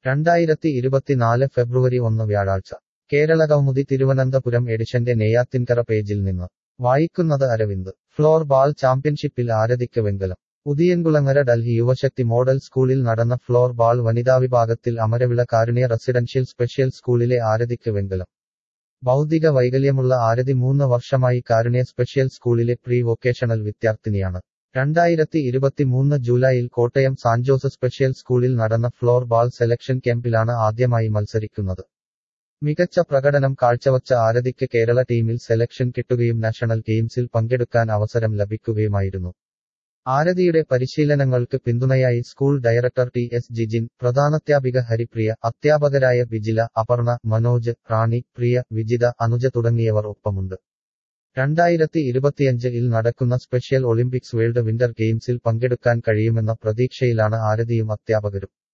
രണ്ടായിരത്തി ഇരുപത്തിനാല് ഫെബ്രുവരി ഒന്ന് വ്യാഴാഴ്ച കേരള കൗമുദി തിരുവനന്തപുരം എഡിഷന്റെ നെയ്യാത്തിൻകര പേജിൽ നിന്ന് വായിക്കുന്നത് അരവിന്ദ് ഫ്ലോർ ബാൾ ചാമ്പ്യൻഷിപ്പിൽ ആരതിക്ക് വെങ്കലം ഉദിയൻകുളങ്ങര ഡൽഹി യുവശക്തി മോഡൽ സ്കൂളിൽ നടന്ന ഫ്ലോർ ബാൾ വനിതാ വിഭാഗത്തിൽ അമരവിള കാരുണ്യ റെസിഡൻഷ്യൽ സ്പെഷ്യൽ സ്കൂളിലെ ആരതിക്ക് വെങ്കലം ഭൗതിക വൈകല്യമുള്ള ആരതി മൂന്ന് വർഷമായി കാരുണ്യ സ്പെഷ്യൽ സ്കൂളിലെ പ്രീ വൊക്കേഷണൽ വിദ്യാർത്ഥിനിയാണ് രണ്ടായിരത്തി ഇരുപത്തിമൂന്ന് ജൂലൈയിൽ കോട്ടയം സാൻജോസ് സ്പെഷ്യൽ സ്കൂളിൽ നടന്ന ഫ്ലോർ ബാൾ സെലക്ഷൻ ക്യാമ്പിലാണ് ആദ്യമായി മത്സരിക്കുന്നത് മികച്ച പ്രകടനം കാഴ്ചവച്ച ആരതിക്ക് കേരള ടീമിൽ സെലക്ഷൻ കിട്ടുകയും നാഷണൽ ഗെയിംസിൽ പങ്കെടുക്കാൻ അവസരം ലഭിക്കുകയുമായിരുന്നു ആരതിയുടെ പരിശീലനങ്ങൾക്ക് പിന്തുണയായി school director T S Jijin പ്രധാനാധ്യാപിക ഹരിപ്രിയ അധ്യാപകരായ ബിജില അപർണ മനോജ് റാണി പ്രിയ വിജിത അനുജ തുടങ്ങിയവർ ഒപ്പമുണ്ട് രണ്ടായിരത്തി ഇരുപത്തിയഞ്ച് ഇൽ നടക്കുന്ന സ്പെഷ്യൽ ഒളിമ്പിക്സ് വേൾഡ് വിന്റർ ഗെയിംസിൽ പങ്കെടുക്കാൻ കഴിയുമെന്ന പ്രതീക്ഷയിലാണ് ആരതിയും അധ്യാപകരും